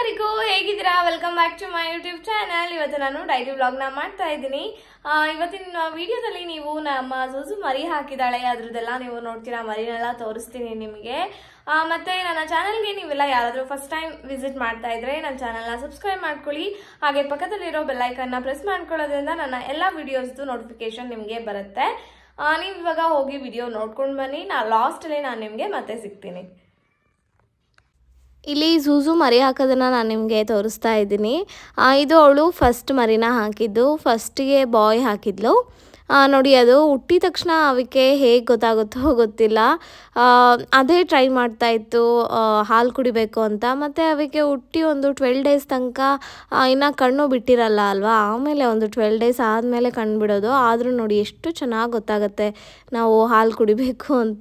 ಎಲ್ಲರಿಗೂ ಹೇಗಿದ್ದೀರಾ welcome back to my YouTube channel ಇವತ್ತು ನಾನು ಡೈಲಿ ವ್ಲಾಗ್ನ ಮಾಡ್ತಾ ಇದ್ದೀನಿ ಆ, ಇವತ್ತಿನ ವಿಡಿಯೋದಲ್ಲಿ ನೀವು ನಮ್ಮ ಜೂಸು ಮರಿ ಹಾಕಿದಾಳೆ ಅದ್ರದ್ದೆಲ್ಲ ನೀವು ನೋಡ್ತೀರಾ ಮರಿನೆಲ್ಲ ತೋರಿಸ್ತೀನಿ ನಿಮಗೆ ಆ, ಮತ್ತೆ ನನ್ನ ಚಾನಲ್ಗೆ ನೀವೆಲ್ಲ ಯಾರಾದರೂ ಫಸ್ಟ್ ಟೈಮ್ ವಿಸಿಟ್ ಮಾಡ್ತಾ ಇದ್ರೆ ನನ್ನ ಚಾನಲ್ನ ಸಬ್ಸ್ಕ್ರೈಬ್ ಮಾಡ್ಕೊಳ್ಳಿ ಹಾಗೆ ಪಕ್ಕದಲ್ಲಿರೋ ಬೆಲ್ಲೈಕನ್ನ ಪ್ರೆಸ್ ಮಾಡ್ಕೊಳ್ಳೋದ್ರಿಂದ ನನ್ನ ಎಲ್ಲ ವಿಡಿಯೋಸ್ದು ನೋಟಿಫಿಕೇಶನ್ ನಿಮಗೆ ಬರುತ್ತೆ ಆ, ನೀವು ಇವಾಗ ಹೋಗಿ ವಿಡಿಯೋ ನೋಡ್ಕೊಂಡು ಬನ್ನಿ ನಾ ಲಾಸ್ಟಲ್ಲಿ ನಾನು ನಿಮಗೆ ಮತ್ತೆ ಸಿಗ್ತೀನಿ ಇಲ್ಲಿ ಝೂಝು ಮರಿ ಹಾಕೋದನ್ನ ನಾನು ನಿಮಗೆ ತೋರಿಸ್ತಾ ಇದ್ದೀನಿ ಆ, ಇದು ಅವಳು ಫಸ್ಟ್ ಮರಿನ ಹಾಕಿದ್ದು ಫಸ್ಟಿಗೆ ಬಾಯ್ ಹಾಕಿದ್ಲು ಆ, ನೋಡಿ ಅದು ಹುಟ್ಟಿದ ತಕ್ಷಣ ಅವಕ್ಕೆ ಹೇಗೆ ಗೊತ್ತಾಗುತ್ತೋ ಗೊತ್ತಿಲ್ಲ ಆ, ಅದೇ ಟ್ರೈ ಮಾಡ್ತಾ ಇತ್ತು ಆ, ಹಾಲು ಕುಡಿಬೇಕು ಅಂತ ಮತ್ತು ಅವಕ್ಕೆ ಹುಟ್ಟಿ ಒಂದು ಟ್ವೆಲ್ ಡೇಸ್ ತನಕ ಇನ್ನು ಕಣ್ಣು ಬಿಟ್ಟಿರಲ್ಲ ಅಲ್ವಾ ಆಮೇಲೆ ಒಂದು ಟ್ವೆಲ್ ಡೇಸ್ ಆದಮೇಲೆ ಕಣ್ಣು ಬಿಡೋದು ಆದರೂ ನೋಡಿ ಎಷ್ಟು ಚೆನ್ನಾಗಿ ಗೊತ್ತಾಗುತ್ತೆ ನಾವು ಹಾಲು ಕುಡಿಬೇಕು ಅಂತ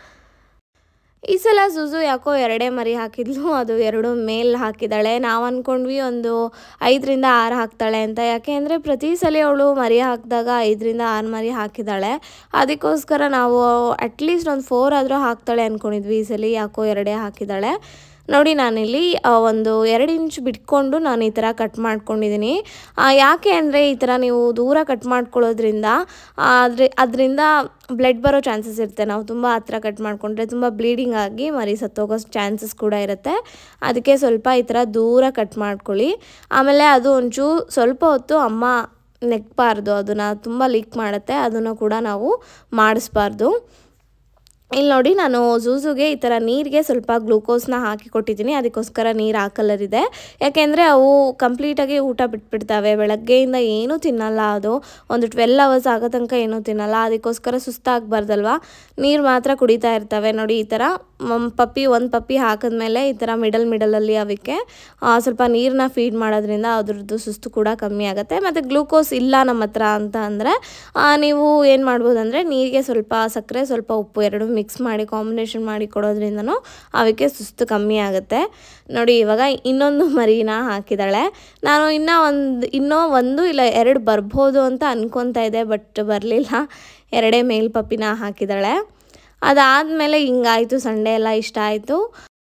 ಈ ಸಲ ಸುಜು ಯಾಕೋ ಎರಡೇ ಮರಿ ಹಾಕಿದ್ಲು ಅದು ಎರಡು ಮೇಲ್ ಹಾಕಿದ್ದಾಳೆ ನಾವು ಅಂದ್ಕೊಂಡ್ವಿ ಒಂದು ಐದರಿಂದ ಆರು ಹಾಕ್ತಾಳೆ ಅಂತ ಯಾಕೆ ಅಂದರೆ ಪ್ರತಿ ಸಲ ಅವಳು ಮರಿ ಹಾಕಿದಾಗ ಐದರಿಂದ ಆರು ಮರಿ ಹಾಕಿದ್ದಾಳೆ ಅದಕ್ಕೋಸ್ಕರ ನಾವು ಅಟ್ಲೀಸ್ಟ್ ಒಂದು ಫೋರ್ ಆದರೂ ಹಾಕ್ತಾಳೆ ಅಂದ್ಕೊಂಡಿದ್ವಿ ಈ ಸಲ ಯಾಕೋ ಎರಡೇ ಹಾಕಿದ್ದಾಳೆ ನೋಡಿ ನಾನಿಲ್ಲಿ ಆ, ಒಂದು ಎರಡು ಇಂಚ್ ಬಿಟ್ಕೊಂಡು ನಾನು ಈ ಥರ ಕಟ್ ಮಾಡ್ಕೊಂಡಿದ್ದೀನಿ ಆ, ಯಾಕೆ ಅಂದರೆ ಈ ಥರ ನೀವು ದೂರ ಕಟ್ ಮಾಡ್ಕೊಳ್ಳೋದ್ರಿಂದ ಆದರೆ ಅದರಿಂದ ಬ್ಲಡ್ ಬರೋ ಚಾನ್ಸಸ್ ಇರುತ್ತೆ ನಾವು ತುಂಬ ಹತ್ರ ಕಟ್ ಮಾಡಿಕೊಂಡ್ರೆ ತುಂಬ ಬ್ಲೀಡಿಂಗ್ ಆಗಿ ಮರಿ ಸತ್ತೋಗೋ ಚಾನ್ಸಸ್ ಕೂಡ ಇರುತ್ತೆ ಅದಕ್ಕೆ ಸ್ವಲ್ಪ ಈ ಥರ ದೂರ ಕಟ್ ಮಾಡ್ಕೊಳ್ಳಿ ಆಮೇಲೆ ಅದು ಒಂಚೂರು ಸ್ವಲ್ಪ ಹೊತ್ತು ಅಮ್ಮ ನೆಕ್ಬಾರ್ದು ಅದನ್ನು ತುಂಬ ಲೀಕ್ ಮಾಡುತ್ತೆ ಅದನ್ನು ಕೂಡ ನಾವು ಮಾಡಿಸ್ಬಾರ್ದು ಇಲ್ಲಿ ನೋಡಿ ನಾನು ಝೂಝುಗೆ ಈ ಥರ ನೀರಿಗೆ ಸ್ವಲ್ಪ ಗ್ಲೂಕೋಸ್ನ ಹಾಕಿ ಕೊಟ್ಟಿದ್ದೀನಿ ಅದಕ್ಕೋಸ್ಕರ ನೀರು ಆ ಕಲರ್ ಇದೆ ಯಾಕೆಂದರೆ ಅವು ಕಂಪ್ಲೀಟಾಗಿ ಊಟ ಬಿಟ್ಬಿಡ್ತವೆ ಬೆಳಗ್ಗೆಯಿಂದ ಏನೂ ತಿನ್ನಲ್ಲ ಅದು ಒಂದು ಟ್ವೆಲ್ ಅವರ್ಸ್ ಆಗೋ ತನಕ ಏನೂ ತಿನ್ನಲ್ಲ ಅದಕ್ಕೋಸ್ಕರ ಸುಸ್ತಾಗಬಾರ್ದಲ್ವ ನೀರು ಮಾತ್ರ ಕುಡಿತಾ ಇರ್ತವೆ ನೋಡಿ ಈ ಥರ ಮ್, ಪಪ್ಪಿ ಒಂದು ಪಪ್ಪಿ ಹಾಕಿದ್ಮೇಲೆ ಈ ಥರ ಮಿಡಲ್ ಮಿಡಲಲ್ಲಿ ಅವಕ್ಕೆ ಆ, ಸ್ವಲ್ಪ ನೀರನ್ನ ಫೀಡ್ ಮಾಡೋದ್ರಿಂದ ಅದ್ರದ್ದು ಸುಸ್ತು ಕೂಡ ಕಮ್ಮಿ ಆಗುತ್ತೆ ಮತ್ತು ಗ್ಲೂಕೋಸ್ ಇಲ್ಲ ನಮ್ಮ ಹತ್ರ ಅಂತ ಅಂದರೆ ನೀವು ಏನು ಮಾಡ್ಬೋದು ಅಂದರೆ ನೀರಿಗೆ ಸ್ವಲ್ಪ ಸಕ್ಕರೆ ಸ್ವಲ್ಪ ಉಪ್ಪು ಎರಡು ಮಿಕ್ಸ್ ಮಾಡಿ ಕಾಂಬಿನೇಷನ್ ಮಾಡಿ ಕೊಡೋದ್ರಿಂದನೂ ಅವಕ್ಕೆ ಸುಸ್ತು ಕಮ್ಮಿ ಆಗುತ್ತೆ ನೋಡಿ ಇವಾಗ ಇನ್ನೊಂದು ಮರಿನ ಹಾಕಿದ್ದಾಳೆ ನಾನು ಇನ್ನೂ ಒಂದು ಇನ್ನೂ ಒಂದು ಇಲ್ಲ ಎರಡು ಬರ್ಬೋದು ಅಂತ ಅನ್ಕೊತಾ ಇದ್ದೆ ಬಟ್ ಬರಲಿಲ್ಲ ಎರಡೇ ಮೇಲ್ ಪಪ್ಪಿನ ಹಾಕಿದ್ದಾಳೆ ಅದಾದಮೇಲೆ ಹಿಂಗಾಯಿತು ಸಂಡೇ ಎಲ್ಲ ಇಷ್ಟ ಆಯಿತು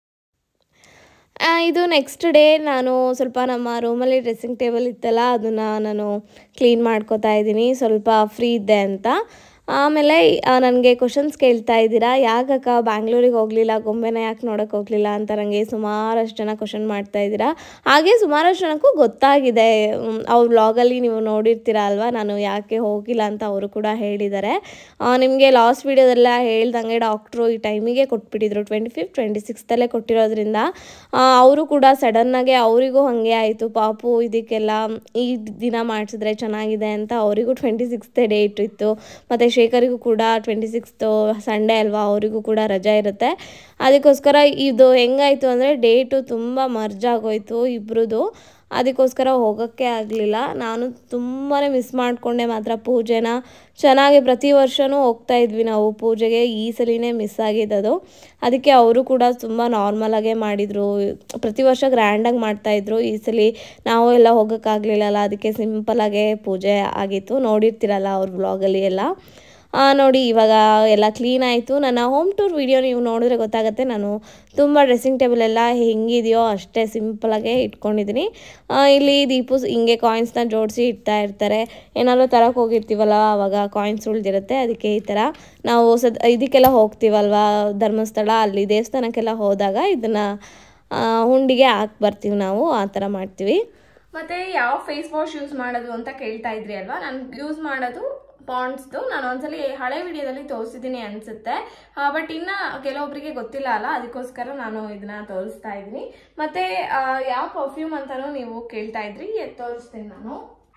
ಆ, ಇದು ನೆಕ್ಸ್ಟ್ ಡೇ ನಾನು ಸ್ವಲ್ಪ ನಮ್ಮ ರೂಮಲ್ಲಿ ಡ್ರೆಸ್ಸಿಂಗ್ ಟೇಬಲ್ ಇತ್ತಲ್ಲ ಅದನ್ನು ನಾನು ಕ್ಲೀನ್ ಮಾಡ್ಕೋತಾ ಇದ್ದೀನಿ ಸ್ವಲ್ಪ ಫ್ರೀ ಇದ್ದೆ ಅಂತ ಆಮೇಲೆ ನನಗೆ ಕ್ವಶನ್ಸ್ ಕೇಳ್ತಾ ಇದ್ದೀರಾ ಯಾಕಕ್ಕ ಬ್ಯಾಂಗ್ಳೂರಿಗೆ ಹೋಗಲಿಲ್ಲ ಗೊಂಬೆನ ಯಾಕೆ ನೋಡೋಕೆ ಹೋಗಲಿಲ್ಲ ಅಂತ ನನಗೆ ಸುಮಾರಷ್ಟು ಜನ ಕ್ವಶನ್ ಮಾಡ್ತಾ ಇದ್ದೀರಾ ಹಾಗೆ ಸುಮಾರಷ್ಟು ಜನಕ್ಕೂ ಗೊತ್ತಾಗಿದೆ ಮ್, ಅವ್ರ ವ್ಲಾಗಲ್ಲಿ ನೀವು ನೋಡಿರ್ತೀರ ಅಲ್ವಾ ನಾನು ಯಾಕೆ ಹೋಗಿಲ್ಲ ಅಂತ ಅವರು ಕೂಡ ಹೇಳಿದ್ದಾರೆ ನಿಮಗೆ ಲಾಸ್ಟ್ ವೀಡಿಯೋದೆಲ್ಲ ಹೇಳ್ದಂಗೆ ಡಾಕ್ಟ್ರು ಈ ಟೈಮಿಗೆ ಕೊಟ್ಬಿಟ್ಟಿದ್ರು ಟ್ವೆಂಟಿ ಫಿಫ್ತ್ ಟ್ವೆಂಟಿ ಸಿಕ್ಸ್ತಲ್ಲೇ ಕೊಟ್ಟಿರೋದ್ರಿಂದ ಅವರು ಕೂಡ ಸಡನ್ನಾಗೆ ಅವರಿಗೂ ಹಾಗೆ ಆಯಿತು ಪಾಪು ಇದಕ್ಕೆಲ್ಲ ಈ ದಿನ ಮಾಡಿಸಿದ್ರೆ ಚೆನ್ನಾಗಿದೆ ಅಂತ ಅವರಿಗೂ ಟ್ವೆಂಟಿ ಸಿಕ್ಸ್ತೇ ಡೇಟ್ ಇತ್ತು ಮತ್ತು ಶೇಖರಿಗೂ ಕೂಡ ಟ್ವೆಂಟಿ ಸಿಕ್ಸ್ತು ಸಂಡೇ ಅಲ್ವಾ ಅವರಿಗೂ ಕೂಡ ರಜಾ ಇರುತ್ತೆ ಅದಕ್ಕೋಸ್ಕರ ಇದು ಹೆಂಗಾಯಿತು ಅಂದರೆ ಡೇಟು ತುಂಬ ಮರ್ಜ್ ಆಗೋಯ್ತು ಇಬ್ರದ್ದು ಅದಕ್ಕೋಸ್ಕರ ಹೋಗೋಕ್ಕೆ ಆಗಲಿಲ್ಲ ನಾನು ತುಂಬಾ ಮಿಸ್ ಮಾಡಿಕೊಂಡೆ ಮಾತ್ರ ಪೂಜೆನ ಚೆನ್ನಾಗಿ ಪ್ರತಿ ವರ್ಷವೂ ಹೋಗ್ತಾ ಇದ್ವಿ ನಾವು ಪೂಜೆಗೆ ಈ ಸಲಿನೇ ಮಿಸ್ ಆಗಿದ್ದದು ಅದಕ್ಕೆ ಅವರು ಕೂಡ ತುಂಬ ನಾರ್ಮಲಾಗೇ ಮಾಡಿದರು ಪ್ರತಿ ವರ್ಷ ಗ್ರ್ಯಾಂಡಾಗಿ ಮಾಡ್ತಾಯಿದ್ರು ಈ ಸಲ ನಾವು ಎಲ್ಲ ಹೋಗೋಕ್ಕಾಗಲಿಲ್ಲಲ್ಲ ಅದಕ್ಕೆ ಸಿಂಪಲಾಗೇ ಪೂಜೆ ಆಗಿತ್ತು ನೋಡಿರ್ತೀರಲ್ಲ ಅವ್ರ ವ್ಲಾಗಲ್ಲಿ ಎಲ್ಲ ಆ, ನೋಡಿ ಇವಾಗ ಎಲ್ಲ ಕ್ಲೀನ್ ಆಯಿತು ನನ್ನ ಹೋಮ್ ಟೂರ್ ವಿಡಿಯೋ ನೀವು ನೋಡಿದ್ರೆ ಗೊತ್ತಾಗುತ್ತೆ ನಾನು ತುಂಬ ಡ್ರೆಸ್ಸಿಂಗ್ ಟೇಬಲ್ ಎಲ್ಲ ಹೆಂಗಿದೆಯೋ ಅಷ್ಟೇ ಸಿಂಪಲಾಗೆ ಇಟ್ಕೊಂಡಿದ್ದೀನಿ ಆ, ಇಲ್ಲಿ ದೀಪು ಸ್- ಹಿಂಗೆ ಕಾಯಿನ್ಸ್ನ ಜೋಡಿಸಿ ಇಡ್ತಾ ಇರ್ತಾರೆ ಏನಾದ್ರು ತರಕ್ಕೆ ಹೋಗಿರ್ತೀವಲ್ಲ ಆವಾಗ ಕಾಯಿನ್ಸ್ ಉಳ್ದಿರುತ್ತೆ ಅದಕ್ಕೆ ಈ ಥರ ನಾವು ಸದ್ ಇದಕ್ಕೆಲ್ಲ ಹೋಗ್ತೀವಲ್ವ ಧರ್ಮಸ್ಥಳ ಅಲ್ಲಿ ದೇವಸ್ಥಾನಕ್ಕೆಲ್ಲ ಹೋದಾಗ ಇದನ್ನು ಹುಂಡಿಗೆ ಹಾಕಿ ಬರ್ತೀವಿ ನಾವು ಆ ಥರ ಮಾಡ್ತೀವಿ ಮತ್ತೆ ಯಾವ ಫೇಸ್ ವಾಶ್ ಯೂಸ್ ಮಾಡೋದು ಅಂತ ಕೇಳ್ತಾ ಇದ್ರಿ ಅಲ್ವಾ ನಾನು ಯೂಸ್ ಮಾಡೋದು ಪಾಂಡ್ಸ್ದು ನಾನು ಒಂದ್ಸಲಿ ಹಳೆ ವಿಡಿಯೋದಲ್ಲಿ ತೋರಿಸಿದ್ದೀನಿ ಅನ್ಸುತ್ತೆ ಬಟ್ ಇನ್ನ ಕೆಲವೊಬ್ಬರಿಗೆ ಗೊತ್ತಿಲ್ಲ ಅಲ್ಲ ಅದಕ್ಕೋಸ್ಕರ ನಾನು ಇದನ್ನ ತೋರಿಸ್ತಾ ಇದ್ದೀನಿ ಮತ್ತೆ ಆ, ಯಾವ ಪರ್ಫ್ಯೂಮ್ ಅಂತಾನೂ ನೀವು ಕೇಳ್ತಾ ಇದ್ರಿ ಎದ್ ತೋರಿಸ್ತೀನಿ ನಾನು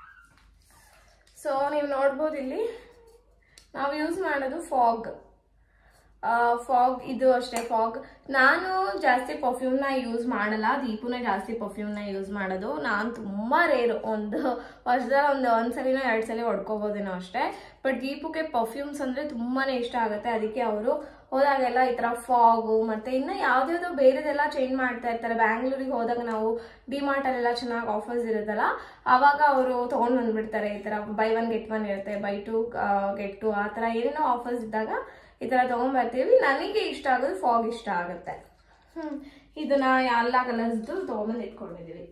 ಸೊ ನೀವು ನೋಡ್ಬೋದು ಇಲ್ಲಿ ನಾವು ಯೂಸ್ ಮಾಡೋದು ಫಾಗ್ ಫಾಗ್ ಇದು ಅಷ್ಟೇ ಫಾಗ್ ನಾನು ಜಾಸ್ತಿ ಪರ್ಫ್ಯೂಮ್ನ ಯೂಸ್ ಮಾಡಲ್ಲ ದೀಪುನೇ ಜಾಸ್ತಿ ಪರ್ಫ್ಯೂಮ್ನ ಯೂಸ್ ಮಾಡೋದು ನಾನು ತುಂಬ ರೇರು ಒಂದು ವರ್ಷದಲ್ಲಿ ಒಂದು ಒಂದು ಸಲಿನೋ ಎರಡು ಸಲ ಹೊಡ್ಕೋಬೋದೇನೋ ಅಷ್ಟೇ ಬಟ್ ದೀಪುಗೆ ಪರ್ಫ್ಯೂಮ್ಸ್ ಅಂದರೆ ತುಂಬಾ ಇಷ್ಟ ಆಗುತ್ತೆ ಅದಕ್ಕೆ ಅವರು ಹೋದಾಗೆಲ್ಲ ಈ ಥರ ಫಾಗು ಮತ್ತು ಇನ್ನು ಯಾವುದ್ಯಾವುದೋ ಬೇರೆದೆಲ್ಲ ಚೇಂಜ್ ಮಾಡ್ತಾ ಇರ್ತಾರೆ ಬ್ಯಾಂಗ್ಳೂರಿಗೆ ಹೋದಾಗ ನಾವು ಡಿಮಾರ್ಟಲ್ಲೆಲ್ಲ ಚೆನ್ನಾಗಿ ಆಫರ್ಸ್ ಇರುತ್ತಲ್ಲ ಆವಾಗ ಅವರು ತೊಗೊಂಡು ಬಂದ್ಬಿಡ್ತಾರೆ ಈ ಥರ ಬೈ ಒನ್ ಗೆಟ್ ಒನ್ ಇರುತ್ತೆ ಬೈ ಟು ಗೆಟ್ ಟು ಆ ಥರ ಏನೇನೋ ಆಫರ್ಸ್ ಇದ್ದಾಗ ಈ ಥರ ತೊಗೊಂಬರ್ತೀವಿ ನನಗೆ ಇಷ್ಟ ಆಗೋದು ಫಾಗ್ ಇಷ್ಟ ಆಗುತ್ತೆ ಹ್ಮ್ ಇದನ್ನ ಎಲ್ಲ ಕಲರ್ಸ್ದು ತೊಗೊಂಬಂದು ಇಟ್ಕೊಂಡಿದ್ದೀವಿ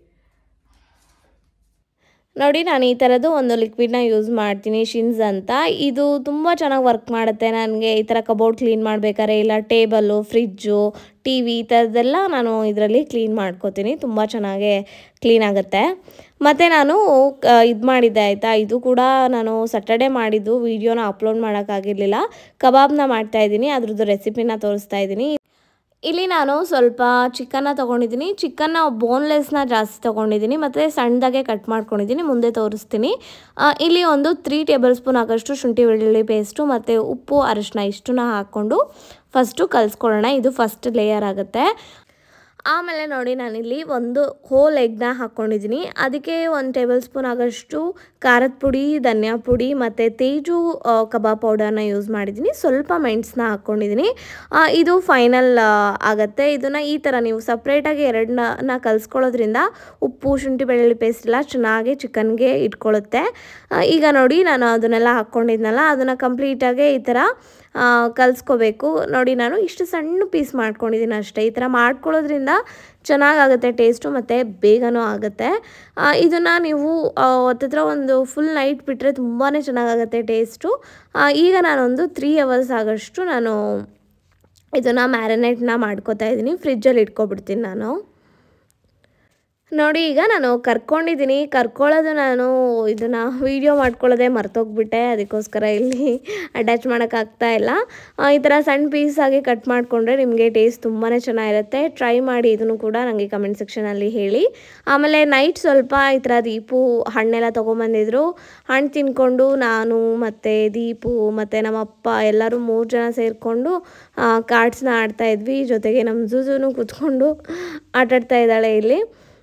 ನೋಡಿ ನಾನು ಈ ಥರದ್ದು ಒಂದು ಲಿಕ್ವಿಡ್ನ ಯೂಸ್ ಮಾಡ್ತೀನಿ ಶಿನ್ಸ್ ಅಂತ ಇದು ತುಂಬ ಚೆನ್ನಾಗಿ ವರ್ಕ್ ಮಾಡುತ್ತೆ ನನಗೆ ಈ ಥರ ಕಬೋರ್ಡ್ ಕ್ಲೀನ್ ಮಾಡಬೇಕಾದ್ರೆ ಇಲ್ಲ ಟೇಬಲ್ಲು ಫ್ರಿಜ್ಜು ಟಿ ವಿ ಈ ಥರದ್ದೆಲ್ಲ ನಾನು ಇದರಲ್ಲಿ ಕ್ಲೀನ್ ಮಾಡ್ಕೋತೀನಿ ತುಂಬ ಚೆನ್ನಾಗೇ ಕ್ಲೀನ್ ಆಗುತ್ತೆ ಮತ್ತು ನಾನು ಇದು ಮಾಡಿದ್ದೆ ಆಯಿತಾ ಇದು ಕೂಡ ನಾನು ಸಟರ್ಡೆ ಮಾಡಿದ್ದು ವೀಡಿಯೋನ ಅಪ್ಲೋಡ್ ಮಾಡೋಕ್ಕಾಗಿರಲಿಲ್ಲ ಕಬಾಬ್ನ ಮಾಡ್ತಾಯಿದ್ದೀನಿ ಅದ್ರದ್ದು ರೆಸಿಪಿನ ತೋರಿಸ್ತಾ ಇದ್ದೀನಿ ಇಲ್ಲಿ ನಾನು ಸ್ವಲ್ಪ ಚಿಕನ್ನ ತೊಗೊಂಡಿದ್ದೀನಿ ಚಿಕನ್ನ ಬೋನ್ಲೆಸ್ನ ಜಾಸ್ತಿ ತೊಗೊಂಡಿದ್ದೀನಿ ಮತ್ತು ಸಣ್ಣದಾಗೆ ಕಟ್ ಮಾಡ್ಕೊಂಡಿದ್ದೀನಿ ಮುಂದೆ ತೋರಿಸ್ತೀನಿ ಆ, ಇಲ್ಲಿ ಒಂದು ತ್ರೀ ಟೇಬಲ್ ಸ್ಪೂನ್ ಆಗೋಷ್ಟು ಶುಂಠಿ ಬೆಳ್ಳುಳ್ಳಿ ಪೇಸ್ಟು ಮತ್ತು ಉಪ್ಪು ಅರಿಶಿನ ಇಷ್ಟನ್ನ ಹಾಕ್ಕೊಂಡು ಫಸ್ಟು ಕಲಿಸ್ಕೊಳ್ಳೋಣ ಇದು ಫಸ್ಟ್ ಲೇಯರ್ ಆಗುತ್ತೆ ಆಮೇಲೆ ನೋಡಿ ನಾನಿಲ್ಲಿ ಒಂದು ಹೋಲ್ ಎಗ್ನ ಹಾಕ್ಕೊಂಡಿದ್ದೀನಿ ಅದಕ್ಕೆ ಒಂದು ಟೇಬಲ್ ಸ್ಪೂನ್ ಆಗೋಷ್ಟು ಖಾರದ ಪುಡಿ ಧನಿಯಾ ಪುಡಿ ಮತ್ತು ತೇಜು ಆ, ಕಬಾಬ್ ಪೌಡರ್ನ ಯೂಸ್ ಮಾಡಿದ್ದೀನಿ ಸ್ವಲ್ಪ ಮೆಣಸನ್ನ ಹಾಕ್ಕೊಂಡಿದ್ದೀನಿ ಆ, ಇದು ಫೈನಲ್ ಆಗುತ್ತೆ ಇದನ್ನು ಈ ಥರ ನೀವು ಸಪ್ರೇಟಾಗಿ ಎರಡನ್ನ ಕಲಿಸ್ಕೊಳ್ಳೋದ್ರಿಂದ ಉಪ್ಪು ಶುಂಠಿ ಬೆಳ್ಳುಳ್ಳಿ ಪೇಸ್ಟ್ ಎಲ್ಲ ಚೆನ್ನಾಗಿ ಚಿಕನ್ಗೆ ಇಟ್ಕೊಳ್ಳುತ್ತೆ ಆ, ಈಗ ನೋಡಿ ನಾನು ಅದನ್ನೆಲ್ಲ ಹಾಕ್ಕೊಂಡಿದ್ನಲ್ಲ ಅದನ್ನು ಕಂಪ್ಲೀಟಾಗಿ ಈ ಥರ ಆ, ಕಲಿಸ್ಕೋಬೇಕು ನೋಡಿ ನಾನು ಇಷ್ಟು ಸಣ್ಣ ಪೀಸ್ ಮಾಡ್ಕೊಂಡಿದ್ದೀನಿ ಅಷ್ಟೇ ಈ ಥರ ಮಾಡ್ಕೊಳ್ಳೋದ್ರಿಂದ ಚೆನ್ನಾಗಾಗುತ್ತೆ ಟೇಸ್ಟು ಮತ್ತು ಬೇಗನೂ ಆಗುತ್ತೆ ಇದನ್ನು ನೀವು ಹತ್ತತ್ರ ಒಂದು ಫುಲ್ ನೈಟ್ ಬಿಟ್ಟರೆ ತುಂಬಾ ಚೆನ್ನಾಗಾಗುತ್ತೆ ಟೇಸ್ಟು ಆ, ಈಗ ನಾನೊಂದು ತ್ರೀ ಅವರ್ಸ್ ಆಗೋಷ್ಟು ನಾನು ಇದನ್ನು ಮ್ಯಾರಿನೇಟ್ನ ಮಾಡ್ಕೋತಾ ಇದ್ದೀನಿ ಫ್ರಿಜ್ಜಲ್ಲಿ ಇಟ್ಕೊಬಿಡ್ತೀನಿ ನಾನು ನೋಡಿ ಈಗ ನಾನು ಕರ್ಕೊಂಡಿದ್ದೀನಿ ಕರ್ಕೊಳ್ಳೋದು ನಾನು ಇದನ್ನು ವೀಡಿಯೋ ಮಾಡ್ಕೊಳ್ಳೋದೇ ಮರ್ತೋಗ್ಬಿಟ್ಟೆ ಅದಕ್ಕೋಸ್ಕರ ಇಲ್ಲಿ ಅಟ್ಯಾಚ್ ಮಾಡೋಕ್ಕಾಗ್ತಾ ಇಲ್ಲ ಆ, ಈ ಥರ ಸಣ್ಣ ಪೀಸಾಗಿ ಕಟ್ ಮಾಡಿಕೊಂಡ್ರೆ ನಿಮಗೆ ಟೇಸ್ಟ್ ತುಂಬಾ ಚೆನ್ನಾಗಿರುತ್ತೆ ಟ್ರೈ ಮಾಡಿ ಇದನ್ನು ಕೂಡ ನನಗೆ ಕಮೆಂಟ್ ಸೆಕ್ಷನಲ್ಲಿ ಹೇಳಿ ಆಮೇಲೆ ನೈಟ್ ಸ್ವಲ್ಪ ಈ ಥರ ದೀಪು ಹಣ್ಣೆಲ್ಲ ತೊಗೊಂಬಂದಿದ್ರು ಹಣ್ಣು ತಿನ್ಕೊಂಡು ನಾನು ಮತ್ತು ದೀಪು ಮತ್ತು ನಮ್ಮ ಅಪ್ಪ ಎಲ್ಲರೂ ಮೂರು ಜನ ಸೇರಿಕೊಂಡು ಕಾರ್ಡ್ಸ್ನ ಆಡ್ತಾ ಇದ್ವಿ ಜೊತೆಗೆ ನಮ್ಮ ಜೂಜುನು ಕೂತ್ಕೊಂಡು ಆಟಾಡ್ತಾ ಇದ್ದಾಳೆ ಇಲ್ಲಿ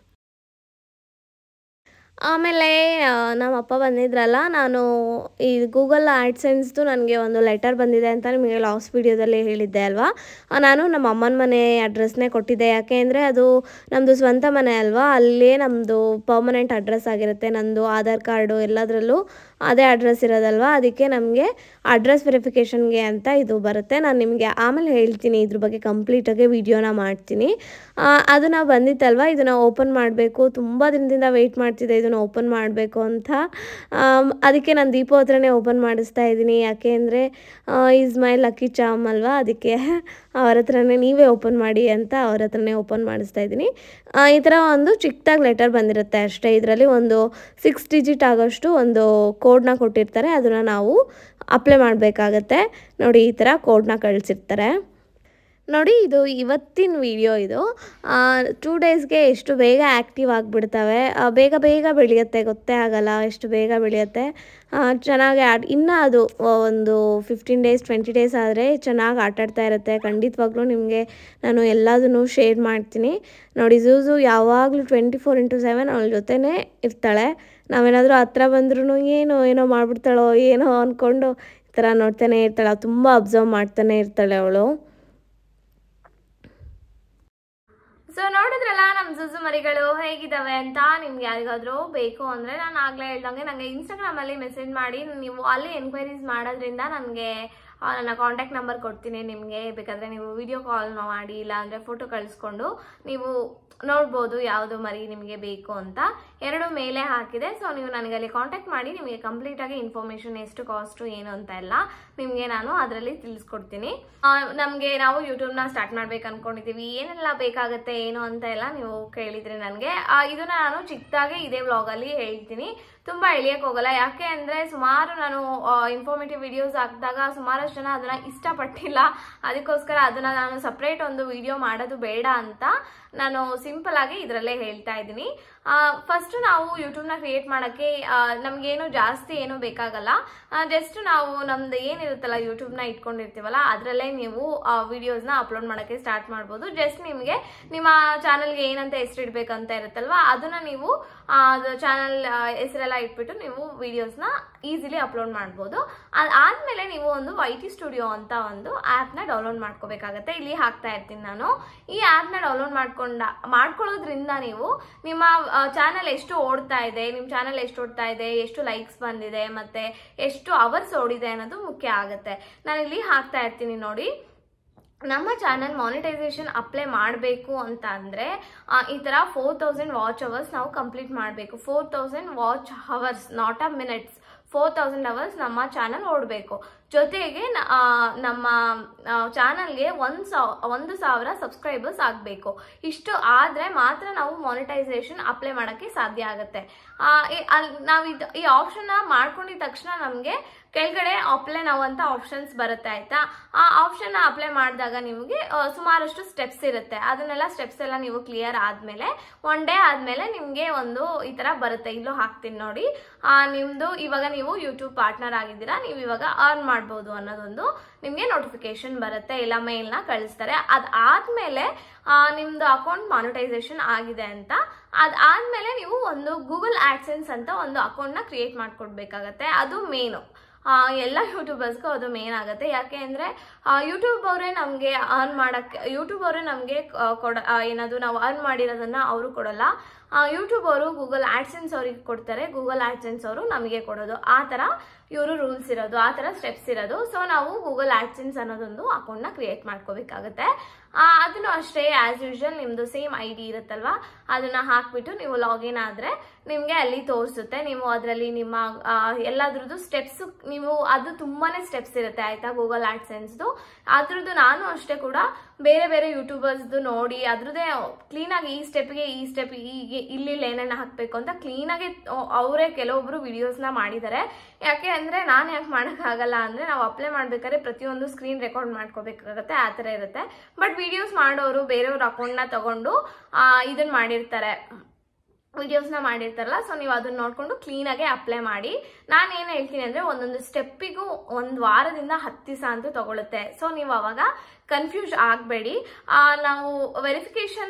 ಆಮೇಲೆ ಆ, ನಮ್ಮ ಅಪ್ಪ ಬಂದಿದ್ರಲ್ಲ ನಾನು ಈ ಗೂಗಲ್ ಆ್ಯಡ್ಸೆನ್ಸ್ದು ನನಗೆ ಒಂದು ಲೆಟರ್ ಬಂದಿದೆ ಅಂತ ನಿಮಗೆ ಲಾಸ್ಟ್ ವೀಡಿಯೋದಲ್ಲಿ ಹೇಳಿದ್ದೆ ಅಲ್ವಾ ಆ, ನಾನು ನಮ್ಮ ಅಮ್ಮನ ಮನೆ ಅಡ್ರೆಸ್ನೇ ಕೊಟ್ಟಿದ್ದೆ ಯಾಕೆ ಅಂದರೆ ಅದು ನಮ್ಮದು ಸ್ವಂತ ಮನೆ ಅಲ್ವಾ ಅಲ್ಲೇ ನಮ್ಮದು ಪರ್ಮನೆಂಟ್ ಅಡ್ರೆಸ್ ಆಗಿರುತ್ತೆ ನಂದು ಆಧಾರ್ ಕಾರ್ಡು ಎಲ್ಲದರಲ್ಲೂ ಅದೇ ಅಡ್ರೆಸ್ ಇರೋದಲ್ವಾ ಅದಕ್ಕೆ ನಮಗೆ ಅಡ್ರೆಸ್ ವೆರಿಫಿಕೇಷನ್ಗೆ ಅಂತ ಇದು ಬರುತ್ತೆ ನಾನು ನಿಮಗೆ ಆಮೇಲೆ ಹೇಳ್ತೀನಿ ಇದ್ರ ಬಗ್ಗೆ ಕಂಪ್ಲೀಟಾಗಿ ವಿಡಿಯೋನ ಮಾಡ್ತೀನಿ ಅದನ್ನು ಬಂದಿತ್ತಲ್ವ ಇದನ್ನು ಓಪನ್ ಮಾಡಬೇಕು ತುಂಬ ದಿನದಿಂದ ವೆಯ್ಟ್ ಮಾಡ್ತಿದ್ದೆ ಇದನ್ನು ಓಪನ್ ಮಾಡಬೇಕು ಅಂತ ಆಮ್, ಅದಕ್ಕೆ ನಾನು ದೀಪ ಹತ್ರನೇ ಓಪನ್ ಮಾಡಿಸ್ತಾ ಇದ್ದೀನಿ ಯಾಕೆ ಅಂದರೆ ಈಸ್ ಮೈ ಲಕ್ಕಿ ಚಾಮ್ ಅಲ್ವಾ ಅದಕ್ಕೆ ಅವ್ರ ಹತ್ರನೇ ನೀವೇ ಓಪನ್ ಮಾಡಿ ಅಂತ ಅವ್ರ ಹತ್ರನೇ ಓಪನ್ ಮಾಡಿಸ್ತಾ ಇದ್ದೀನಿ ಆ, ಈ ಥರ ಒಂದು ಚಿಕ್ಕದಾಗಿ ಲೆಟರ್ ಬಂದಿರುತ್ತೆ ಅಷ್ಟೇ ಇದರಲ್ಲಿ ಒಂದು ಸಿಕ್ಸ್ ಡಿಜಿಟ್ ಆಗೋಷ್ಟು ಒಂದು ಕೋಡ್ನ ಕೊಟ್ಟಿರ್ತಾರೆ ಅದನ್ನು ನಾವು ಅಪ್ಲೈ ಮಾಡಬೇಕಾಗತ್ತೆ ನೋಡಿ ಈ ಥರ ಕೋಡ್ನ ಕಳಿಸಿರ್ತಾರೆ ನೋಡಿ ಇದು ಇವತ್ತಿನ ವಿಡಿಯೋ ಇದು ಟೂ ಡೇಸ್ಗೆ ಎಷ್ಟು ಬೇಗ ಆ್ಯಕ್ಟಿವ್ ಆಗಿಬಿಡ್ತವೆ ಬೇಗ ಬೇಗ ಬೆಳೆಯುತ್ತೆ ಗೊತ್ತೇ ಆಗಲ್ಲ ಎಷ್ಟು ಬೇಗ ಬೆಳೆಯುತ್ತೆ ಆ, ಚೆನ್ನಾಗಿ ಆಟ ಇನ್ನೂ ಅದು ಆ, ಒಂದು ಫಿಫ್ಟೀನ್ ಡೇಸ್ ಟ್ವೆಂಟಿ ಡೇಸ್ ಆದರೆ ಚೆನ್ನಾಗಿ ಆಟಾಡ್ತಾ ಇರುತ್ತೆ ಖಂಡಿತವಾಗ್ಲೂ ನಿಮಗೆ ನಾನು ಎಲ್ಲದನ್ನು ಶೇರ್ ಮಾಡ್ತೀನಿ ನೋಡಿ ಝೂಝು ಯಾವಾಗಲೂ ಟ್ವೆಂಟಿ ಫೋರ್ ಇಂಟು ಸೆವೆನ್ ಅವಳ ಜೊತೆನೇ ಇರ್ತಾಳೆ ನಾವೇನಾದರೂ ಹತ್ರ ಬಂದ್ರೂ ಏನೋ ಏನೋ ಮಾಡಿಬಿಡ್ತಾಳೋ ಏನೋ ಅಂದ್ಕೊಂಡು ಈ ಥರ ನೋಡ್ತಾನೆ ಇರ್ತಾಳೆ ತುಂಬ ಅಬ್ಸರ್ವ್ ಮಾಡ್ತಾನೆ ಇರ್ತಾಳೆ ಅವಳು ಸೊ ನೋಡಿದ್ರಲ್ಲ ನಮ್ಮ ಜುಜು ಮರಿಗಳು ಹೇಗಿದ್ದಾವೆ ಅಂತ ನಿಮ್ಗೆ ಯಾರಿಗಾದ್ರೂ ಬೇಕು ಅಂದರೆ ನಾನು ಆಗಲೇ ಹೇಳ್ದಂಗೆ ನನಗೆ ಇನ್ಸ್ಟಾಗ್ರಾಮಲ್ಲಿ ಮೆಸೇಜ್ ಮಾಡಿ ನೀವು ಅಲ್ಲಿ ಎನ್ಕ್ವೈರೀಸ್ ಮಾಡೋದ್ರಿಂದ ನನಗೆ ನನ್ನ ಕಾಂಟ್ಯಾಕ್ಟ್ ನಂಬರ್ ಕೊಡ್ತೀನಿ ನಿಮಗೆ ಬೇಕಾದರೆ ನೀವು ವಿಡಿಯೋ ಕಾಲ್ ಮಾಡಿ ಇಲ್ಲಾಂದರೆ ಫೋಟೋ ಕಳಿಸ್ಕೊಂಡು ನೀವು ನೋಡ್ಬೋದು ಯಾವುದು ಮರಿ ನಿಮಗೆ ಬೇಕು ಅಂತ ಎರಡು ಮೇಲೆ ಹಾಕಿದೆ ಸೊ ನೀವು ನನಗೆ ಅಲ್ಲಿ ಕಾಂಟ್ಯಾಕ್ಟ್ ಮಾಡಿ ನಿಮಗೆ ಕಂಪ್ಲೀಟಾಗಿ ಇನ್ಫಾರ್ಮೇಷನ್ ಎಷ್ಟು ಕಾಸ್ಟು ಏನು ಅಂತ ಎಲ್ಲ ನಿಮಗೆ ನಾನು ಅದರಲ್ಲಿ ತಿಳಿಸ್ಕೊಡ್ತೀನಿ ನಮಗೆ ನಾವು ಯೂಟ್ಯೂಬ್ನ ಸ್ಟಾರ್ಟ್ ಮಾಡ್ಬೇಕು ಅನ್ಕೊಂಡಿದ್ದೀವಿ ಏನೆಲ್ಲ ಬೇಕಾಗುತ್ತೆ ಏನು ಅಂತ ಎಲ್ಲ ನೀವು ಕೇಳಿದ್ರಿ ನನಗೆ ಇದನ್ನ ನಾನು ಚಿಕ್ಕದಾಗಿ ಇದೇ ವ್ಲಾಗಲ್ಲಿ ಹೇಳ್ತೀನಿ ತುಂಬ ಎಳಿಯಕ್ಕೆ ಹೋಗಲ್ಲ ಯಾಕೆ ಅಂದರೆ ಸುಮಾರು ನಾನು ಇನ್ಫಾರ್ಮೇಟಿವ್ ವಿಡಿಯೋಸ್ ಹಾಕಿದಾಗ ಸುಮಾರಷ್ಟು ಜನ ಅದನ್ನು ಇಷ್ಟಪಟ್ಟಿಲ್ಲ ಅದಕ್ಕೋಸ್ಕರ ಅದನ್ನು ನಾನು ಸಪ್ರೇಟ್ ಒಂದು ವಿಡಿಯೋ ಮಾಡೋದು ಬೇಡ ಅಂತ ನಾನು ಸಿಂಪಲ್ ಆಗಿ ಇದರಲ್ಲೇ ಹೇಳ್ತಾ ಇದ್ದೀನಿ ಫಸ್ಟು ನಾವು ಯೂಟ್ಯೂಬ್ನ ಕ್ರಿಯೇಟ್ ಮಾಡೋಕ್ಕೆ ನಮಗೇನು ಜಾಸ್ತಿ ಏನೂ ಬೇಕಾಗಲ್ಲ ಜಸ್ಟ್ ನಾವು ನಮ್ದು ಏನಿರುತ್ತಲ್ಲ ಯೂಟ್ಯೂಬ್ನ ಇಟ್ಕೊಂಡಿರ್ತೀವಲ್ಲ ಅದರಲ್ಲೇ ನೀವು ವಿಡಿಯೋಸ್ನ ಅಪ್ಲೋಡ್ ಮಾಡೋಕ್ಕೆ ಸ್ಟಾರ್ಟ್ ಮಾಡ್ಬೋದು ಜಸ್ಟ್ ನಿಮಗೆ ನಿಮ್ಮ ಚಾನಲ್ಗೆ ಏನಂತ ಹೆಸರು ಇಡಬೇಕಂತ ಇರುತ್ತಲ್ವ ಅದನ್ನು ನೀವು ಅದು ಚಾನಲ್ ಹೆಸರೆಲ್ಲ ಇಟ್ಬಿಟ್ಟು ನೀವು ವಿಡಿಯೋಸ್ನ ಈಸಿಲಿ ಅಪ್ಲೋಡ್ ಮಾಡ್ಬೋದು ಅದಾದಮೇಲೆ ನೀವು ಒಂದು ವೈ ಟಿ ಸ್ಟುಡಿಯೋ ಅಂತ ಒಂದು ಆ್ಯಪ್ನ ಡೌನ್ಲೋಡ್ ಮಾಡ್ಕೋಬೇಕಾಗತ್ತೆ ಇಲ್ಲಿ ಹಾಕ್ತಾ ಇರ್ತೀನಿ ನಾನು ಈ ಆ್ಯಪ್ನ ಡೌನ್ಲೋಡ್ ಮಾಡ್ಕೊಂಡ ಮಾಡ್ಕೊಳ್ಳೋದ್ರಿಂದ ನೀವು ನಿಮ್ಮ ಚಾನಲ್ ಎಷ್ಟು ಓಡ್ತಾ ಇದೆ ನಿಮ್ಮ ಚಾನಲ್ ಎಷ್ಟು ಓಡ್ತಾ ಇದೆ ಎಷ್ಟು ಲೈಕ್ಸ್ ಬಂದಿದೆ ಮತ್ತು ಎಷ್ಟು ಅವರ್ಸ್ ಓಡಿದೆ ಅನ್ನೋದು ಮುಖ್ಯ ಆಗುತ್ತೆ ನಾನು ಇಲ್ಲಿ ಹಾಕ್ತಾ ಇರ್ತೀನಿ ನೋಡಿ ನಮ್ಮ ಚಾನಲ್ ಮಾನಿಟೈಸೇಷನ್ ಅಪ್ಲೈ ಮಾಡಬೇಕು ಅಂತ ಅಂದರೆ ಈ ಥರ ಫೋರ್ ತೌಸಂಡ್ ವಾಚ್ ಅವರ್ಸ್ ನಾವು ಕಂಪ್ಲೀಟ್ ಮಾಡಬೇಕು four thousand watch hours not a minutes four thousand hours ನಮ್ಮ ಚಾನಲ್ ಓಡಬೇಕು ಜೊತೆಗೆ ನ- ಆ, ನಮ್ಮ ಚಾನಲ್ಗೆ ಒಂದು ಸಾವ್ ಒಂದು ಸಾವಿರ ಸಬ್ಸ್ಕ್ರೈಬರ್ಸ್ ಆಗಬೇಕು ಇಷ್ಟು ಆದರೆ ಮಾತ್ರ ನಾವು ಮಾನಿಟೈಸೇಷನ್ ಅಪ್ಲೈ ಮಾಡೋಕ್ಕೆ ಸಾಧ್ಯ ಆಗುತ್ತೆ ಆ, ಈ- ಅಲ್- ನಾವು ಇದು ಈ ಆಪ್ಷನ್ನ ಮಾಡ್ಕೊಂಡಿದ ತಕ್ಷಣ ನಮಗೆ ಕೆಳಗಡೆ ಅಪ್ಲೈ ನಾವು ಅಂತ ಆಪ್ಷನ್ಸ್ ಬರುತ್ತೆ ಆಯ್ತಾ ಆ ಆಪ್ಷನ್ ಅಪ್ಲೈ ಮಾಡಿದಾಗ ನಿಮಗೆ ಆ, ಸುಮಾರಷ್ಟು ಸ್ಟೆಪ್ಸ್ ಇರುತ್ತೆ ಅದನ್ನೆಲ್ಲ ಸ್ಟೆಪ್ಸ್ ಎಲ್ಲ ನೀವು ಕ್ಲಿಯರ್ ಆದಮೇಲೆ ಒನ್ ಡೇ ಆದಮೇಲೆ ನಿಮಗೆ ಒಂದು ಈ ಥರ ಬರುತ್ತೆ ಇಲ್ಲೂ ಹಾಕ್ತೀನಿ ನೋಡಿ ಆ, ನಿಮ್ದು ಇವಾಗ ನೀವು ಯೂಟ್ಯೂಬ್ ಪಾರ್ಟ್ನರ್ ಆಗಿದ್ದೀರಾ ನೀವು ಇವಾಗ ಅರ್ನ್ ಮಾಡ್ಬೋದು ಅನ್ನೋದೊಂದು ನಿಮಗೆ ನೋಟಿಫಿಕೇಶನ್ ಬರುತ್ತೆ ಇಲ್ಲ ಮೇಲ್ನ ಕಳಿಸ್ತಾರೆ ಅದಾದ್ಮೇಲೆ ನಿಮ್ದು ಅಕೌಂಟ್ ಮಾನಿಟೈಸೇಷನ್ ಆಗಿದೆ ಅಂತ ಅದಾದ್ಮೇಲೆ ನೀವು ಒಂದು ಗೂಗಲ್ ಆಡ್ಸೆನ್ಸ್ ಅಂತ ಒಂದು ಅಕೌಂಟ್ನ ಕ್ರಿಯೇಟ್ ಮಾಡ್ಕೊಡ್ಬೇಕಾಗತ್ತೆ ಅದು ಮೇನು ಎಲ್ಲ ಯೂಟ್ಯೂಬರ್ಸ್ಗೂ ಅದು ಮೇನ್ ಆಗುತ್ತೆ ಯಾಕೆ ಅಂದರೆ ಯೂಟ್ಯೂಬ್ ಅವರೇ ನಮಗೆ ಅರ್ನ್ ಮಾಡೋಕ್ಕೆ ಯೂಟ್ಯೂಬ್ ಅವರೇ ನಮಗೆ ಕೊಡ ಆ, ಏನದು ನಾವು ಅರ್ನ್ ಮಾಡಿರೋದನ್ನ ಅವರು ಕೊಡಲ್ಲ ಯೂಟ್ಯೂಬ್ ಅವರು ಗೂಗಲ್ ಆಡ್ಸೆನ್ಸ್ ಅವ್ರಿಗೆ ಕೊಡ್ತಾರೆ ಗೂಗಲ್ ಆಡ್ಸೆನ್ಸ್ ಅವರು ನಮಗೆ ಕೊಡೋದು ಆ ಥರ ಇವರು ರೂಲ್ಸ್ ಇರೋದು ಆ ಥರ ಸ್ಟೆಪ್ಸ್ ಇರೋದು ಸೊ ನಾವು ಗೂಗಲ್ ಆಡ್ಸೆನ್ಸ್ ಅನ್ನೋದೊಂದು ಅಕೌಂಟ್ನ ಕ್ರಿಯೇಟ್ ಮಾಡ್ಕೋಬೇಕಾಗುತ್ತೆ ಆ, ಅದನ್ನು ಅಷ್ಟೇ ಆ್ಯಸ್ ಯೂಶುವಲ್ ನಿಮ್ಮದು ಸೇಮ್ ಐ ಡಿ ಇರುತ್ತಲ್ವಾ ಅದನ್ನು ಹಾಕ್ಬಿಟ್ಟು ನೀವು ಲಾಗಿನ್ ಆದರೆ ನಿಮಗೆ ಅಲ್ಲಿ ತೋರಿಸುತ್ತೆ ನೀವು ಅದರಲ್ಲಿ ನಿಮ್ಮ ಆ, ಎಲ್ಲದ್ರದ್ದು ಸ್ಟೆಪ್ಸ್ ನೀವು ಅದು ತುಂಬಾ ಸ್ಟೆಪ್ಸ್ ಇರುತ್ತೆ ಆಯಿತಾ ಗೂಗಲ್ ಆಡ್ಸೆನ್ಸ್ದು ಅದ್ರದ್ದು ನಾನು ಅಷ್ಟೇ ಕೂಡ ಬೇರೆ ಬೇರೆ ಯೂಟ್ಯೂಬರ್ಸ್ದು ನೋಡಿ ಅದ್ರದ್ದೇ ಕ್ಲೀನಾಗಿ ಈ ಸ್ಟೆಪ್ಗೆ ಈ ಸ್ಟೆಪ್ ಹೀಗೆ ಇಲ್ಲಿ ಏನೇನು ಹಾಕಬೇಕು ಅಂತ ಕ್ಲೀನಾಗಿ ಅವರೇ ಕೆಲವೊಬ್ರು ವಿಡಿಯೋಸ್ನ ಮಾಡಿದ್ದಾರೆ ಯಾಕೆ ಅಂದರೆ ನಾನು ಯಾಕೆ ಮಾಡೋಕ್ಕಾಗಲ್ಲ ಅಂದರೆ ನಾವು ಅಪ್ಲೈ ಮಾಡ್ಬೇಕಾದ್ರೆ ಪ್ರತಿಯೊಂದು ಸ್ಕ್ರೀನ್ ರೆಕಾರ್ಡ್ ಮಾಡ್ಕೋಬೇಕಾಗತ್ತೆ ಆ ಥರ ಇರುತ್ತೆ ಬಟ್ ವಿಡಿಯೋಸ್ ಮಾಡೋರು ಬೇರೆಯವ್ರ ಅಕೌಂಟ್ನ ತಗೊಂಡು ಇದನ್ನು ಮಾಡಿರ್ತಾರೆ ವಿಡಿಯೋಸ್ನ ಮಾಡಿರ್ತಾರಲ್ಲ ಸೊ ನೀವು ಅದನ್ನ ನೋಡಿಕೊಂಡು ಕ್ಲೀನಾಗಿ ಅಪ್ಲೈ ಮಾಡಿ ನಾನು ಏನು ಹೇಳ್ತೀನಿ ಅಂದರೆ ಒಂದೊಂದು ಸ್ಟೆಪ್ಪಿಗೂ ಒಂದು ವಾರದಿಂದ ಹತ್ತು ದಿವಸ ಅಂತೂ ತಗೊಳುತ್ತೆ ಸೊ ನೀವು ಅವಾಗ ಕನ್ಫ್ಯೂಸ್ ಆಗಬೇಡಿ ನಾವು ವೆರಿಫಿಕೇಷನ್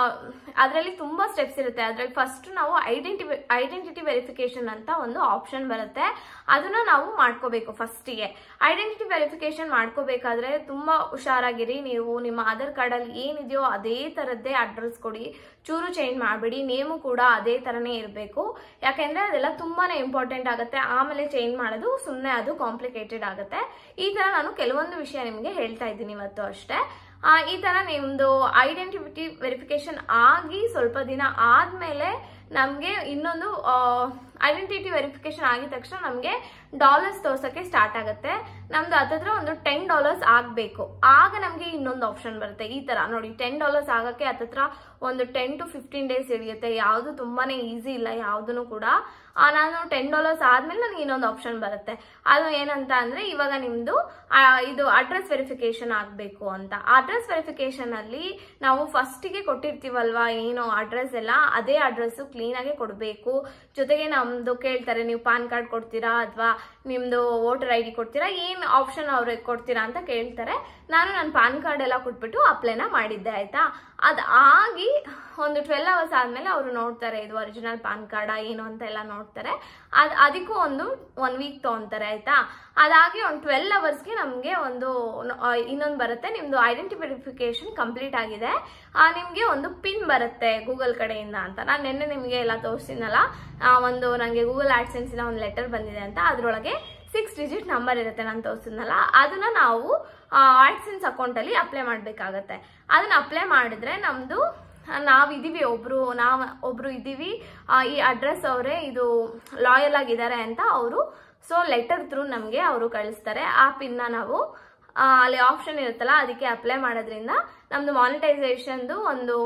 ಅದರಲ್ಲಿ ತುಂಬ ಸ್ಟೆಪ್ಸ್ ಇರುತ್ತೆ ಅದರಲ್ಲಿ ಫಸ್ಟ್ ನಾವು ಐಡೆಂಟಿ ಐಡೆಂಟಿಟಿ ವೆರಿಫಿಕೇಷನ್ ಅಂತ ಒಂದು ಆಪ್ಷನ್ ಬರುತ್ತೆ ಅದನ್ನ ನಾವು ಮಾಡ್ಕೋಬೇಕು ಫಸ್ಟಿಗೆ ಐಡೆಂಟಿಟಿ ವೆರಿಫಿಕೇಷನ್ ಮಾಡ್ಕೋಬೇಕಾದ್ರೆ ತುಂಬ ಹುಷಾರಾಗಿರಿ ನೀವು ನಿಮ್ಮ ಆಧಾರ್ ಕಾರ್ಡಲ್ಲಿ ಏನಿದೆಯೋ ಅದೇ ಥರದ್ದೇ ಅಡ್ರೆಸ್ ಕೊಡಿ ಚೂರು ಚೇಂಜ್ ಮಾಡಬೇಡಿ ನೇಮು ಕೂಡ ಅದೇ ಥರನೇ ಇರಬೇಕು ಯಾಕೆಂದರೆ ಅದೆಲ್ಲ ತುಂಬಾ ಇಂಪಾರ್ಟೆಂಟ್ ಆಗುತ್ತೆ ಆಮೇಲೆ ಚೇಂಜ್ ಮಾಡೋದು ಸುಮ್ಮನೆ ಅದು ಕಾಂಪ್ಲಿಕೇಟೆಡ್ ಆಗುತ್ತೆ ಈ ಥರ ನಾನು ಕೆಲವೊಂದು ವಿಷಯ ನಿಮಗೆ ಹೇಳ್ತಾ ಇದ್ದೀನಿ ಇವತ್ತು ಅಷ್ಟೇ ಆ, ಈ ಥರ ನಿಮ್ಮದು ಐಡೆಂಟಿಟಿ ವೆರಿಫಿಕೇಶನ್ ಆಗಿ ಸ್ವಲ್ಪ ದಿನ ಆದಮೇಲೆ ನಮಗೆ ಇನ್ನೊಂದು ಐಡೆಂಟಿಟಿ ವೆರಿಫಿಕೇಶನ್ ಆಗಿದ ತಕ್ಷಣ ನಮಗೆ ಡಾಲರ್ಸ್ ತೋರ್ಸೋಕ್ಕೆ ಸ್ಟಾರ್ಟ್ ಆಗುತ್ತೆ ನಮ್ದು ಹತ್ತತ್ರ ಒಂದು ಟೆನ್ ಡಾಲರ್ಸ್ ಆಗಬೇಕು ಆಗ ನಮಗೆ ಇನ್ನೊಂದು ಆಪ್ಷನ್ ಬರುತ್ತೆ ಈ ಥರ ನೋಡಿ ಟೆನ್ ಡಾಲರ್ಸ್ ಆಗೋಕ್ಕೆ ಹತ್ತತ್ರ ಒಂದು ಟೆನ್ ಟು ಫಿಫ್ಟೀನ್ ಡೇಸ್ ಹಿಡಿಯುತ್ತೆ ಯಾವುದು ತುಂಬಾ ಈಸಿ ಇಲ್ಲ ಯಾವುದೂ ಕೂಡ ಆ, ನಾನು ಟೆನ್ ಡಾಲರ್ಸ್ ಆದಮೇಲೆ ನನಗೆ ಇನ್ನೊಂದು ಆಪ್ಷನ್ ಬರುತ್ತೆ ಅದು ಏನಂತ ಅಂದರೆ ಇವಾಗ ನಿಮ್ಮದು ಇದು ಅಡ್ರೆಸ್ ವೆರಿಫಿಕೇಶನ್ ಆಗಬೇಕು ಅಂತ ಅಡ್ರೆಸ್ ವೆರಿಫಿಕೇಶನಲ್ಲಿ ನಾವು ಫಸ್ಟಿಗೆ ಕೊಟ್ಟಿರ್ತೀವಲ್ವಾ ಏನು ಅಡ್ರೆಸ್ ಎಲ್ಲ ಅದೇ ಅಡ್ರೆಸ್ಸು ಕ್ಲೀನಾಗಿ ಕೊಡಬೇಕು ಜೊತೆಗೆ ನಮ್ಮದು ಕೇಳ್ತಾರೆ ನೀವು ಪಾನ್ ಕಾರ್ಡ್ ಕೊಡ್ತೀರಾ ಅಥವಾ ನಿಮ್ಮದು ವೋಟರ್ ಐ ಡಿ ಕೊಡ್ತೀರಾ ಏನು ಆಪ್ಷನ್ ಅವ್ರಿಗೆ ಕೊಡ್ತೀರಾ ಅಂತ ಕೇಳ್ತಾರೆ ನಾನು ನನ್ನ ಪಾನ್ ಕಾರ್ಡ್ ಎಲ್ಲ ಕೊಟ್ಬಿಟ್ಟು ಅಪ್ಲೈನ ಮಾಡಿದ್ದೆ ಆಯಿತಾ ಅದು ಆಗಿ ಒಂದು ಟ್ವೆಲ್ ಅವರ್ಸ್ ಆದಮೇಲೆ ಅವರು ನೋಡ್ತಾರೆ ಇದು ಒರಿಜಿನಲ್ ಪಾನ್ ಕಾರ್ಡಾ ಏನು ಅಂತ ಎಲ್ಲ ನೋಡ್ತಾರೆ ಅದು ಅದಕ್ಕೂ ಒಂದು ಒನ್ ವೀಕ್ ತೊಗೊತಾರೆ ಆಯಿತಾ ಅದಾಗಿ ಒಂದು ಟ್ವೆಲ್ ಅವರ್ಸ್ಗೆ ನಮಗೆ ಒಂದು ಇನ್ನೊಂದು ಬರುತ್ತೆ ನಿಮ್ಮದು ಐಡೆಂಟಿ ವೆರಿಫಿಕೇಶನ್ ಕಂಪ್ಲೀಟ್ ಆಗಿದೆ ನಿಮಗೆ ಒಂದು ಪಿನ್ ಬರುತ್ತೆ ಗೂಗಲ್ ಕಡೆಯಿಂದ ಅಂತ ನಾನು ನಿನ್ನೆ ನಿಮಗೆ ಎಲ್ಲ ತೋರಿಸಿದ್ನಲ್ಲ ಆ, ಒಂದು ನನಗೆ ಗೂಗಲ್ ಆಡ್ಸೆನ್ಸಿನ ಒಂದು ಲೆಟರ್ ಬಂದಿದೆ ಅಂತ ಅದರೊಳಗೆ ಸಿಕ್ಸ್ ಡಿಜಿಟ್ ನಂಬರ್ ಇರುತ್ತೆ ನಾನು ತೋರಿಸಿದ್ನಲ್ಲ ಅದನ್ನ ನಾವು ಆಡ್ಸೆನ್ಸ್ ಅಕೌಂಟಲ್ಲಿ ಅಪ್ಲೈ ಮಾಡಬೇಕಾಗತ್ತೆ ಅದನ್ನ ಅಪ್ಲೈ ಮಾಡಿದ್ರೆ ನಮ್ಮದು ನಾವಿದ್ದೀವಿ ಒಬ್ರು ನಾವು ಒಬ್ರು ಇದ್ದೀವಿ ಆ, ಈ ಅಡ್ರೆಸ್ ಅವರೇ ಇದು ಲಾಯಲ್ ಆಗಿದ್ದಾರೆ ಅಂತ ಅವರು ಸೊ ಲೆಟರ್ ಥ್ರೂ ನಮಗೆ ಅವರು ಕಳಿಸ್ತಾರೆ ಆ ಪಿನ್ನ ನಾವು ಆ, ಅಲ್ಲಿ ಆಪ್ಷನ್ ಇರುತ್ತಲ್ಲ ಅದಕ್ಕೆ ಅಪ್ಲೈ ಮಾಡೋದ್ರಿಂದ ನಮ್ಮದು ಮಾನಿಟೈಸೇಷನ್ದು ಒಂದು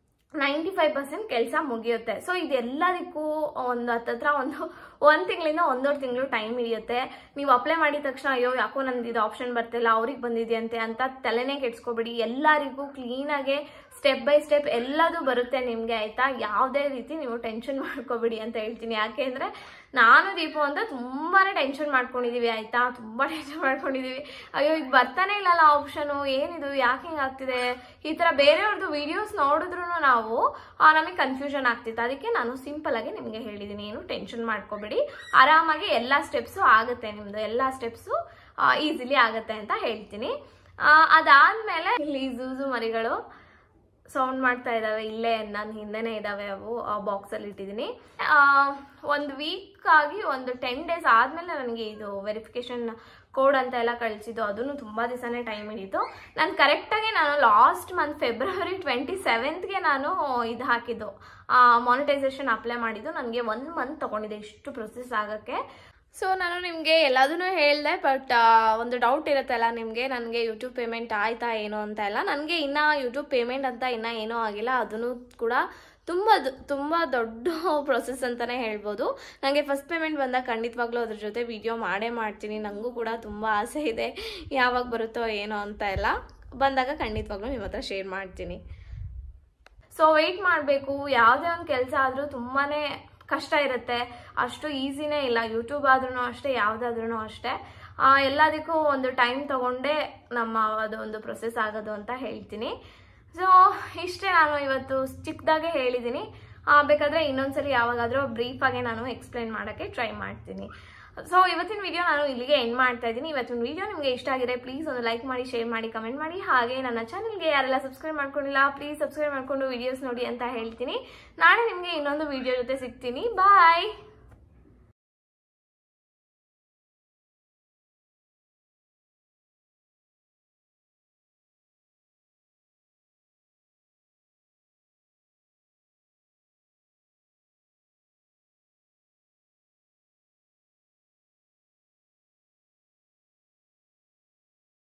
ನೈಂಟಿ ಫೈವ್ ಪರ್ಸೆಂಟ್ ಕೆಲಸ ಮುಗಿಯುತ್ತೆ ಸೊ ಇದೆಲ್ಲದಕ್ಕೂ ಒಂದು ಹತ್ತತ್ರ ಒಂದು ಒಂದು ತಿಂಗಳಿಂದ ಒಂದೂವರೆ ತಿಂಗಳು ಟೈಮ್ ಹಿಡಿಯುತ್ತೆ ನೀವು ಅಪ್ಲೈ ಮಾಡಿದ ತಕ್ಷಣ ಅಯ್ಯೋ ಯಾಕೋ ನಂದು ಇದು ಆಪ್ಷನ್ ಬರ್ತಿಲ್ಲ ಅವ್ರಿಗೆ ಬಂದಿದೆಯಂತೆ ಅಂತ ತಲೆನೇ ಕೆಡ್ಸ್ಕೊಬೇಡಿ ಎಲ್ಲರಿಗೂ ಕ್ಲೀನಾಗೆ ಸ್ಟೆಪ್ ಬೈ ಸ್ಟೆಪ್ ಎಲ್ಲದೂ ಬರುತ್ತೆ ನಿಮಗೆ ಆಯಿತಾ ಯಾವುದೇ ರೀತಿ ನೀವು ಟೆನ್ಷನ್ ಮಾಡ್ಕೋಬೇಡಿ ಅಂತ ಹೇಳ್ತೀನಿ ಯಾಕೆ ಅಂದರೆ ನಾನು ದೀಪು ಅಂತ ತುಂಬಾ ಟೆನ್ಷನ್ ಮಾಡ್ಕೊಂಡಿದ್ದೀವಿ ಆಯಿತಾ ತುಂಬ ಟೆನ್ಷನ್ ಮಾಡ್ಕೊಂಡಿದ್ದೀವಿ ಅಯ್ಯೋ ಇದು ಬರ್ತಾನೆ ಇಲ್ಲಲ್ಲ ಆಪ್ಷನು ಏನಿದು ಯಾಕೆ ಹಿಂಗೆ ಆಗ್ತಿದೆ ಈ ಥರ ಬೇರೆಯವ್ರದ್ದು ವಿಡಿಯೋಸ್ ನೋಡಿದ್ರು ನಾವು ನಮಗೆ ಕನ್ಫ್ಯೂಷನ್ ಆಗ್ತಿತ್ತು ಅದಕ್ಕೆ ನಾನು ಸಿಂಪಲ್ ಆಗಿ ನಿಮಗೆ ಹೇಳಿದ್ದೀನಿ ಏನು ಟೆನ್ಷನ್ ಮಾಡ್ಕೋಬೇಡಿ ಆರಾಮಾಗಿ ಎಲ್ಲ ಸ್ಟೆಪ್ಸು ಆಗುತ್ತೆ ನಿಮ್ಮದು ಎಲ್ಲ ಸ್ಟೆಪ್ಸು ಈಸಿಲಿ ಆಗುತ್ತೆ ಅಂತ ಹೇಳ್ತೀನಿ ಆ, ಅದಾದ್ಮೇಲೆ ಇಲ್ಲಿ ಝೂಝು ಮರಿಗಳು ಸೌಂಡ್ ಮಾಡ್ತಾ ಇದ್ದಾವೆ ಇಲ್ಲೇ ನನ್ನ ಹಿಂದೆನೇ ಇದ್ದಾವೆ ಅವು ಬಾಕ್ಸಲ್ಲಿ ಇಟ್ಟಿದ್ದೀನಿ ಒಂದು ವೀಕ್ ಆಗಿ ಒಂದು ಟೆನ್ ಡೇಸ್ ಆದಮೇಲೆ ನನಗೆ ಇದು ವೆರಿಫಿಕೇಶನ್ ಕೋಡ್ ಅಂತ ಎಲ್ಲ ಕಳಿಸಿದ್ದು ಅದನ್ನು ತುಂಬ ದಿವಸನೇ ಟೈಮ್ ಹಿಡಿತು ನಾನು ಕರೆಕ್ಟಾಗಿ ನಾನು ಲಾಸ್ಟ್ ಮಂತ್ ಫೆಬ್ರವರಿ ಟ್ವೆಂಟಿ ಸೆವೆಂತ್ಗೆ ನಾನು ಇದು ಹಾಕಿದ್ದು ಮಾನಿಟೈಸೇಷನ್ ಅಪ್ಲೈ ಮಾಡಿದ್ದು ನನಗೆ ಒನ್ ಮಂತ್ ತೊಗೊಂಡಿದೆ ಇಷ್ಟು ಪ್ರೊಸೆಸ್ ಆಗೋಕ್ಕೆ ಸೊ ನಾನು ನಿಮಗೆ ಎಲ್ಲದನ್ನೂ ಹೇಳಿದೆ ಬಟ್ ಒಂದು ಡೌಟ್ ಇರುತ್ತಲ್ಲ ನಿಮಗೆ ನನಗೆ ಯೂಟ್ಯೂಬ್ ಪೇಮೆಂಟ್ ಆಯ್ತಾ ಏನೋ ಅಂತ ಎಲ್ಲ ನನಗೆ ಇನ್ನೂ ಯೂಟ್ಯೂಬ್ ಪೇಮೆಂಟ್ ಅಂತ ಇನ್ನೂ ಏನೂ ಆಗಿಲ್ಲ ಅದನ್ನು ಕೂಡ ತುಂಬ ದ- ತುಂಬ ದೊಡ್ಡ ಪ್ರೊಸೆಸ್ ಅಂತಲೇ ಹೇಳ್ಬೋದು ನನಗೆ ಫಸ್ಟ್ ಪೇಮೆಂಟ್ ಬಂದಾಗ ಖಂಡಿತವಾಗ್ಲೂ ಅದ್ರ ಜೊತೆ ವಿಡಿಯೋ ಮಾಡೇ ಮಾಡ್ತೀನಿ ನನಗೂ ಕೂಡ ತುಂಬ ಆಸೆ ಇದೆ ಯಾವಾಗ ಬರುತ್ತೋ ಏನೋ ಅಂತ ಎಲ್ಲ ಬಂದಾಗ ಖಂಡಿತವಾಗ್ಲೂ ನಿಮ್ಮ ಹತ್ರ ಶೇರ್ ಮಾಡ್ತೀನಿ ಸೊ ವೆಯ್ಟ್ ಮಾಡಬೇಕು ಯಾವುದೇ ಒಂದು ಕೆಲಸ ಆದರೂ ತುಂಬಾ ಕಷ್ಟ ಇರುತ್ತೆ ಅಷ್ಟು ಈಸಿನೇ ಇಲ್ಲ ಯೂಟ್ಯೂಬ್ ಆದ್ರೂ ಅಷ್ಟೇ ಯಾವುದಾದ್ರೂ ಅಷ್ಟೇ ಆ, ಎಲ್ಲದಕ್ಕೂ ಒಂದು ಟೈಮ್ ತಗೊಂಡೇ ನಮ್ಮ ಅದೊಂದು ಪ್ರೊಸೆಸ್ ಆಗೋದು ಅಂತ ಹೇಳ್ತೀನಿ ಸೊ ಇಷ್ಟೇ ನಾನು ಇವತ್ತು ಚಿಕ್ಕದಾಗೆ ಹೇಳಿದ್ದೀನಿ ಆ, ಬೇಕಾದ್ರೆ ಇನ್ನೊಂದ್ಸರಿ ಯಾವಾಗಾದರೂ ಬ್ರೀಫಾಗೆ ನಾನು ಎಕ್ಸ್ಪ್ಲೈನ್ ಮಾಡೋಕ್ಕೆ ಟ್ರೈ ಮಾಡ್ತೀನಿ ಸೊ ಇವತ್ತಿನ ವಿಡಿಯೋ ನಾನು ಇಲ್ಲಿಗೆ ಎಂಡ್ ಮಾಡ್ತಾ ಇದ್ದೀನಿ ಇವತ್ತಿನ ವಿಡಿಯೋ ನಿಮಗೆ ಇಷ್ಟ ಆಗಿದೆ ಪ್ಲೀಸ್ ಒಂದು ಲೈಕ್ ಮಾಡಿ ಶೇರ್ ಮಾಡಿ ಕಮೆಂಟ್ ಮಾಡಿ ಹಾಗೆ ನನ್ನ ಚಾನಲ್ಗೆ ಯಾರೆಲ್ಲ ಸಬ್ಸ್ಕ್ರೈಬ್ ಮಾಡ್ಕೊಂಡಿಲ್ಲ ಪ್ಲೀಸ್ ಸಬ್ಸ್ಕ್ರೈಬ್ ಮಾಡ್ಕೊಂಡು ವಿಡಿಯೋಸ್ ನೋಡಿ ಅಂತ ಹೇಳ್ತೀನಿ ನಾಳೆ ನಿಮಗೆ ಇನ್ನೊಂದು ವಿಡಿಯೋ ಜೊತೆ ಸಿಗ್ತೀನಿ ಬಾಯ್